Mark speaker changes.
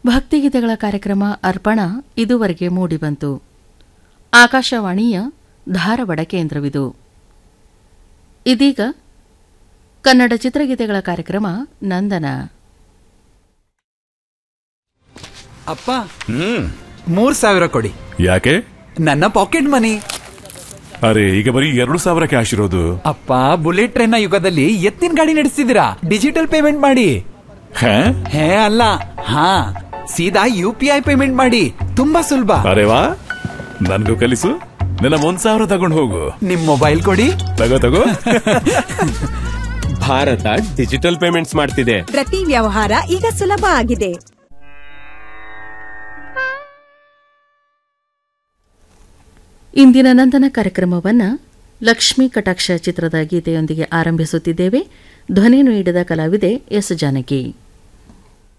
Speaker 1: ಭಕ್ತಿಗೀತೆಗಳ ಕಾರ್ಯಕ್ರಮ ಅರ್ಪಣ ಇದುವರೆಗೆ ಮೂಡಿಬಂತು ಆಕಾಶವಾಣಿಯ ಧಾರವಾಡ ಕೇಂದ್ರವಿದು ಇದೀಗ ಕನ್ನಡ ಚಿತ್ರಗೀತೆಗಳ ಕಾರ್ಯಕ್ರಮ ನಂದನ
Speaker 2: ಅಪ್ಪ ಮೂರ್ ಸಾವಿರ ಕೊಡಿ
Speaker 3: ಯಾಕೆ
Speaker 2: ನನ್ನ ಪಾಕೆಟ್ ಮನಿ
Speaker 3: ಅರೆ ಈಗ ಬರೀ ಎರಡು ಸಾವಿರ ಕ್ಯಾಶ್ ಇರೋದು
Speaker 2: ಅಪ್ಪ ಬುಲೆಟ್ ಟ್ರೈನ್ ನ ಯುಗದಲ್ಲಿ ಎತ್ತಿನ ಗಾಡಿ ನಡೆಸ್ತಿದ್ದೀರಾ ಡಿಜಿಟಲ್ ಪೇಮೆಂಟ್ ಮಾಡಿ
Speaker 3: ಹೇ
Speaker 2: ಹೇ ಅಲ್ಲ ಹಾ ಸೀದಾ ಯು ಪಿ ಐ ಪೇಮೆಂಟ್ ಮಾಡಿ ತುಂಬಾ ಸುಲಭ
Speaker 3: ಅರೆ ವಾ ನನ್ಗೂ ಕಲಿಸು ನನ್ನ ಒಂದ್ ಸಾವಿರ ತಗೊಂಡು ಹೋಗು
Speaker 2: ನಿಮ್ ಮೊಬೈಲ್ ಕೊಡಿ
Speaker 3: ತಗೋ ತಗೋ
Speaker 4: ಭಾರತ ಡಿಜಿಟಲ್ ಪೇಮೆಂಟ್ಸ್ ಮಾಡ್ತಿದೆ
Speaker 5: ಪ್ರತಿ ವ್ಯವಹಾರ ಈಗ ಸುಲಭ ಆಗಿದೆ
Speaker 1: ಇಂದಿನ ನಂದನ ಕಾರ್ಯಕ್ರಮವನ್ನು ಲಕ್ಷ್ಮೀ ಕಟಾಕ್ಷ ಚಿತ್ರದ ಗೀತೆಯೊಂದಿಗೆ ಆರಂಭಿಸುತ್ತಿದ್ದೇವೆ ಧ್ವನಿ ನೀಡಿದ ಕಲಾವಿದೆ ಎಸ್ ಜಾನಕಿ